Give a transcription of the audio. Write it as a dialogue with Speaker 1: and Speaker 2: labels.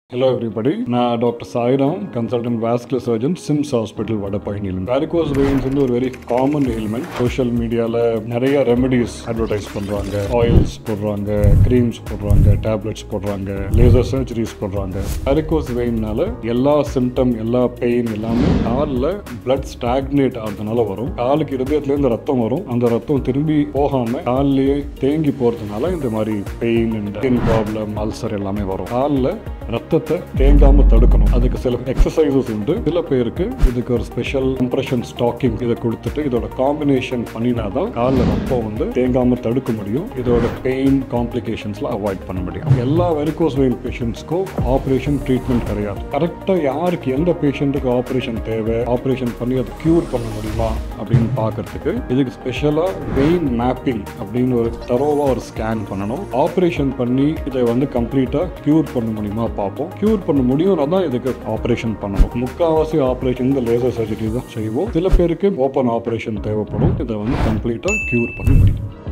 Speaker 1: hello everybody நான் doctor Sairam consultant vascular surgeon SIMS hospital வடபழனியில் varicose veins வந்து ஒரு வெரி காமன் எலிமெண்ட் சோஷியல் மீடியாவில் நிறைய ரெமெடிஸ் அட்வர்டைஸ் பண்ணுறாங்க ஆயில்ஸ் போடுறாங்க க்ரீம்ஸ் போடுறாங்க டேப்லெட்ஸ் போடுறாங்க லேசர் சர்ஜரிஸ் போடுறாங்க வேரிகோஸ் வெயின்னால எல்லா சிம்டம் எல்லா பெயின் எல்லாமே காலில் பிளட் ஸ்டாக்னேட் ஆகிறதுனால வரும் காலுக்கு இருதயத்துலேருந்து ரத்தம் வரும் அந்த ரத்தம் திரும்பி போகாம காலிலேயே தேங்கி போகிறதுனால இந்த மாதிரி pain and skin problem ulcer எல்லாமே வரும் காலில் ரத்தத்தை தேங்காம தடுக்கணும் அதுக்கு சில எக்ஸசைசஸ் உண்டு சில பேருக்கு இதுக்கு ஒரு ஸ்பெஷல் கம்ப்ரெஷன் ஸ்டாக்கிங் இதை கொடுத்துட்டு இதோட காம்பினேஷன் பண்ணினாதான் காலில் ரத்தம் வந்து தேங்காம தடுக்க முடியும் இதோட பெயின் காம்ப்ளிகேஷன்ஸ்ல அவாய்ட் பண்ண முடியும் எல்லா வெரிகோஸ் வெயின் பேஷண்ட்ஸ்க்கும் ஆப்ரேஷன் ட்ரீட்மெண்ட் கிடையாது கரெக்டாக யாருக்கு எந்த பேஷண்ட்டுக்கு ஆப்ரேஷன் தேவை ஆப்ரேஷன் பண்ணி அதை க்யூர் பண்ண முடியுமா அப்படின்னு பார்க்கறதுக்கு இதுக்கு ஸ்பெஷலாக வெயின் மேப்பிங் அப்படின்னு ஒரு தரோவாக ஒரு ஸ்கேன் பண்ணணும் ஆப்ரேஷன் பண்ணி இதை வந்து கம்ப்ளீட்டாக க்யூர் பண்ண முடியுமா பார்ப்போம் க்யூர் பண்ண முடியும்னா தான் இதுக்கு ஆப்ரேஷன் பண்ணணும் முக்கால்வாசி ஆப்ரேஷன் இந்த லேசர் சர்ஜரி தான் செய்வோம் சில பேருக்கு ஓப்பன் ஆப்ரேஷன் தேவைப்படும் இதை வந்து கம்ப்ளீட்டாக க்யூர் பண்ண முடியும்